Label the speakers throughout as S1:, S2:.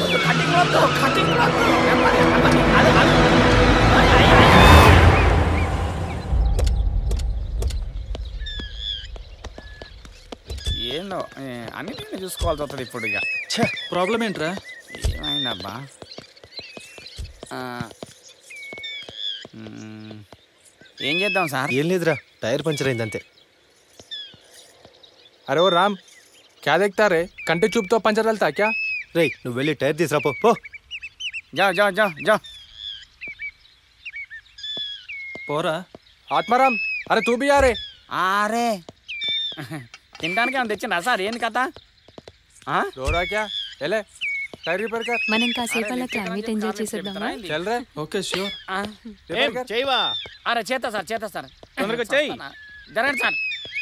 S1: Cutting వద్దు cutting వద్దు నెమ్మది నెమ్మది అది అది అయ్, అయ్, అయ్. ఏందో ఏ, అన్నిటిని చూసుకోవాల్సి వస్తుంది ఇప్పుడు ఇక
S2: ప్రాబ్లం ఏంట్రా
S1: ఏమైందబ్బా ఆ, మ్మ్. ఏం చేద్దాం సార్
S3: ఏం లేదురా టైర్ పంచర్ అయింది అంతే
S4: अरे वो राम क्या देखता रे कंटे चुप तो पंचर डलता क्या
S3: రేయ్ నువ్వు వెళ్ళి టైర్ తీసురా పో పో
S1: జా జా జా జా
S2: పోరా
S4: आत्माराम अरे तू भी आ रे
S1: ఆరే తినడానికి ఏమైనా తెచ్చిందా సార్ ఏంది కథ ఆ?
S4: रो रहा क्या चले टायर रिपेयर कर
S5: మనం కాసేపు అలా క్లైమేట్ ఎంజాయ్ చేసేద్దామా
S4: चल रहे
S2: ఓకే ష్యూర్
S1: ఆ?
S4: रिपेयर कर
S1: చేయవా అరే చేస్తా సార్ చేస్తా సార్
S6: తొందరగా చెయ్యి.
S1: జరగండి సార్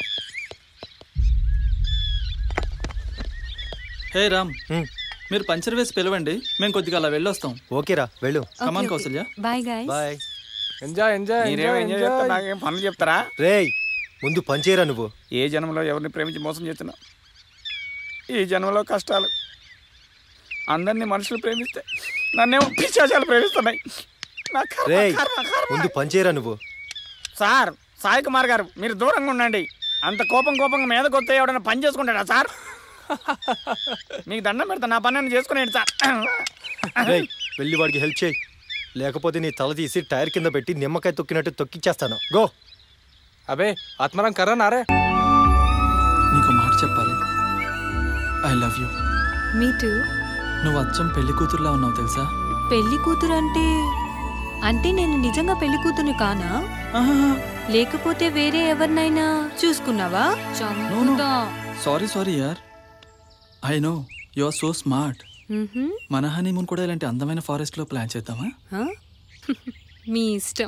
S2: హే రామ్
S3: హ్మ్.
S2: మీరు పంచర్ వేసి పిలవండి మేము కొద్దిగా అలా వెళ్ళొస్తాం
S3: ఓకేరా వెళ్ళు
S2: come on Kausalya
S5: bye guys
S3: bye
S4: enjoy enjoy
S1: మీరేం
S4: एंजॉय
S1: ఎంజాయ్ చేస్తారు
S4: एंजॉय
S1: నాకేం పనులు చెప్తారా
S3: రేయ్ ముందు పంచేయరా నువ్వు
S1: ఏ జన్మలో ఎవరిని ప్రేమించి మోసం చేస్తున్నా ఈ జన్మలో కష్టాలు అందరినీ మనుషులు ప్రేమిస్తే నన్నేమో పిశాచాలు ప్రేమిస్తున్నాయి నా కర్మ,
S3: రేయ్
S1: కర్మ, కర్మ.
S3: ముందు పంచేయరా నువ్వు
S1: సార్ సాయి కుమార్ గారు మీరు దూరంగా ఉండండి అంత కోపం కోపంగా మీదకి వస్తే ఎవడైనా పని చేసుకుంటాడా సార్ మీకు దండం పెడతా నా పని నేను చేసుకునేది సార్
S3: రేయ్ వెళ్ళి వాడికి హెల్ప్ చేయి లేకపోతే నీ తల తీసి టైర్ కింద పెట్టి నిమ్మకాయ తొక్కినట్టు తొక్కిచ్చేస్తాను గో
S4: अबे आत्माराम कर रहा ना रे
S2: నీకు మాట చెప్పాలి I love you
S5: me too
S2: నువ్వు అచ్చం పెళ్లి కూతురులా ఉన్నావు తెలుసా
S5: పెళ్లి కూతురు అంటే అంటే నేను నిజంగా పెళ్లి కూతురు కానా
S2: ఆహాహా.
S5: లేకపోతే వేరే ఎవరినైనా చూసుకున్నావా చంపుతా.
S2: సారీ సారీ యార్ I know you are so smart
S5: మ్హూ.
S2: మన హనీమూన్ కూడా ఇలాంటి అందమైన ఫారెస్ట్ లో ప్లాన్ చేద్దామా
S5: హ? మీ ఇష్టం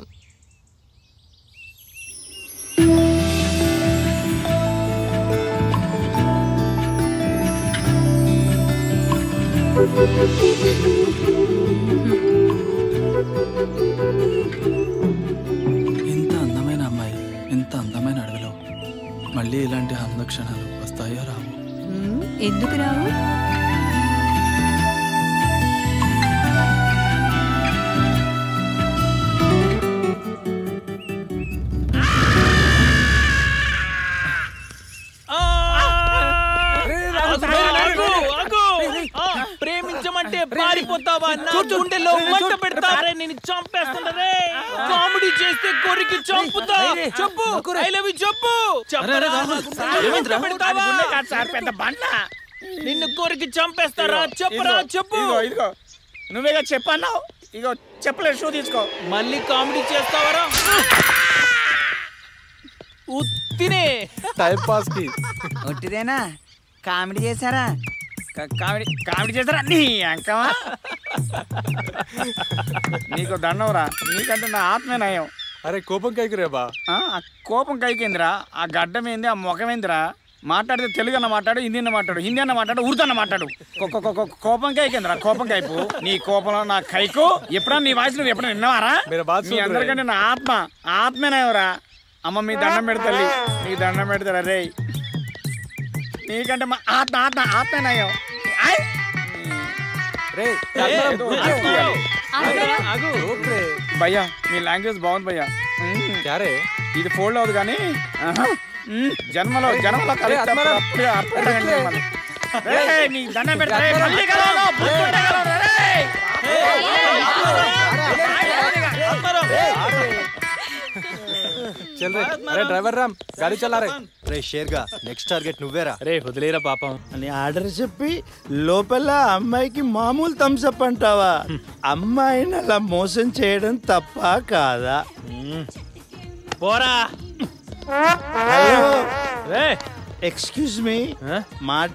S2: ఇంత అందమైన అమ్మాయి ఇంత అందమైన అడవిలో మళ్ళీ ఇలాంటి అంద క్షణాలు వస్తాయో రావు
S5: మ్, ఎందుకు రావు
S6: ప్రేమించమంటే పారిపోతావా నా గుండెలో మంట పెడతారే నేను చంపేస్తుండరే కామెడీ చేస్తే కొరికి చంపుతా చెప్పు ఐ లవ్ యు చెప్పు చెప్పరా నా గుండెలో మంట పెడతావా?
S1: గుండె కాదు సార్ పెద్ద బండ
S6: నిన్ను కొరికి చంపేస్తారా చెప్పరా
S1: ఇదిగో,
S6: చెప్పు
S1: ఇదిగో ఇదిగో నువ్వేగా చెప్పన్నావు ఇగో చెప్పలేదు షూ తీసుకో
S6: మళ్ళీ కామెడీ చేస్తావరా ఉత్తినే
S4: टाइम पास की
S1: ఒట్టిదేనా కామెడీ చేశారా కా- కామెడీ కామెడీ చేశారా నీ అంకమా నీకు దండవరా నీకంటే నా ఆత్మే నయం
S4: अरे कोपम क्या करे बा
S1: ఆ ఆ కోపం కైకేందిరా ఆ గడ్డం ఏంది ఆ ముఖం ఏందిరా మాట్లాడితే తెలుగు అన్న మాట్లాడు హిందీ అన్న మాట్లాడు హిందీ అన్న మాట్లాడు ఉర్దూ అన్న మాట్లాడు కో- కో- కో- కోపం కైకేందిరా కోపం కైపు నీ కోపంలో నా కైకు ఎప్పుడన్నా నీ వాయిస్ నువ్వు ఎప్పుడన్నా విన్నావారా
S4: మీరు బాగా
S1: మీ అందరికంటే నా ఆత్మ ఆత్మేనవరా అమ్మ మీ దండం పెడతల్లి నీ దండం పెడతారా రే నీకంటే మా ఆత్మ ఆత్మ ఆత్మేనయం ఆయ్
S4: रे
S1: ఏదో ఆత్మీయాలి.
S4: आगो रोक रे
S1: భయ్యా మీ లాంగ్వేజ్ బాగుంది భయ్యా మ్మ్.
S4: क्या रे
S1: ఇది ఫోల్డ్ అవుతుంది కానీ ఆహా. మ్మ్. జన్మలో జన్మలో కలిస్తే
S4: అత్మరా.
S1: అప్పుడే అప్పుడే రండి మళ్ళీ. రేయ్, నీ దండం పెడతా రేయ్, మళ్ళీ కలవను, బుద్ధుంటే కలవను, రేయ్.
S4: चल रे अरे ड्राइवर राम गाड़ी चला रे
S3: రే షేర్గా నెక్స్ట్ టార్గెట్ నువ్వేరా
S4: రే వదిలేరా పాపం
S7: అని ఆర్డర్ చెప్పి లోపల అమ్మాయికి మామూలు థమ్స్అప్ అంటావా అమ్మాయిని అలా మోసం చేయడం తప్ప కాదా
S6: పోరా
S7: హలో
S4: రే
S7: ఎక్స్క్యూజ్ మీ మా